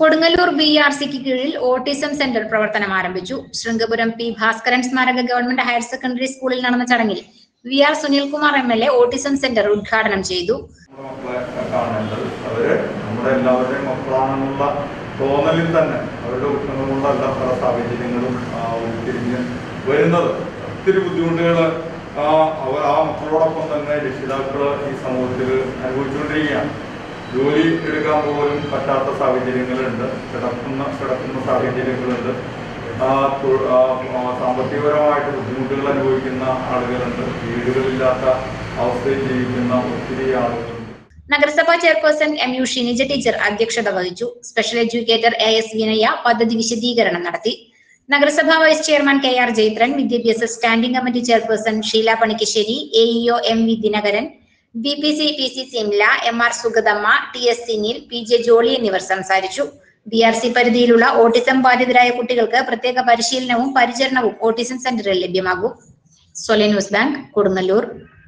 Kodungallur B R സിക്ക് കീഴിൽ autism centre പ്രവർത്തനം ആരംഭിച്ചു ശൃംഗപുരം പി ഭാസ്കരൻ സ്മാരക ഗവൺമെന്റ് ഹയർ സെക്കൻഡറി സ്കൂളിൽ നടന്ന ചടങ്ങിൽ V R Sunilkumar M L A autism centre ഉദ്ഘാടനം ചെയ്തു നമ്മുടെ മക്കളെ കാണേണ്ടത് അവര് നമ്മുടെ എല്ലാവരുടെയും മക്കളാണെന്നുള്ള തോന്നലിൽ തന്നെ അവരുടെ ഉത്തമം കൊണ്ടല്ല പല സാഹചര്യങ്ങളും ആ, ഉരുത്തിരിഞ്ഞ് വരുന്നത് ഒത്തിരി ബുദ്ധിമുട്ടുകൾ അവർ ആ മക്കളോടൊപ്പം തന്നെ രക്ഷിതാക്കൾ ഈ സമൂഹത്തിൽ അനുഭവിച്ചുകൊണ്ടിരിക്കുകയാണ് ജോലി എടുക്കാൻ പോലും പറ്റാത്ത സാഹചര്യങ്ങളുണ്ട് കിടക്കുന്ന കിടക്കുന്ന സാഹചര്യങ്ങളുണ്ട് ആ, തൊ- ആ, ആ, സാമ്പത്തികപരമായിട്ട് ബുദ്ധിമുട്ടുകൾ അനുഭവിക്കുന്ന ആളുകളുണ്ട് വീടുകളില്ലാത്ത അവസ്ഥയിൽ ജീവിക്കുന്ന ഒത്തിരി ആളുകളുണ്ട് നഗരസഭാ chairperson M U Shinija teacher അധ്യക്ഷത വഹിച്ചു സ്പെഷ്യൽ എഡ്യൂക്കേറ്റർ എ എസ് വിനയ പദ്ധതി വിശദീകരണം നടത്തി നഗരസഭാ vice chairman K R Jayathran വിദ്യാഭ്യാസ standing committee chairperson Sheela Panikkassery A E O M V Dinakaran B P C P C Simla M R Sugathamma T S Sinil P J Jolly എന്നിവർ സംസാരിച്ചു ബി ആർ സി പരിധിയിലുള്ള ഓട്ടിസം ബാധിതരായ കുട്ടികൾക്ക് പ്രത്യേക പരിശീലനവും പരിചരണവും ഓട്ടിസം സെന്ററിൽ ലഭ്യമാകും സൊലെ ന്യൂസ് ബാങ്ക് കൊടുങ്ങല്ലൂർ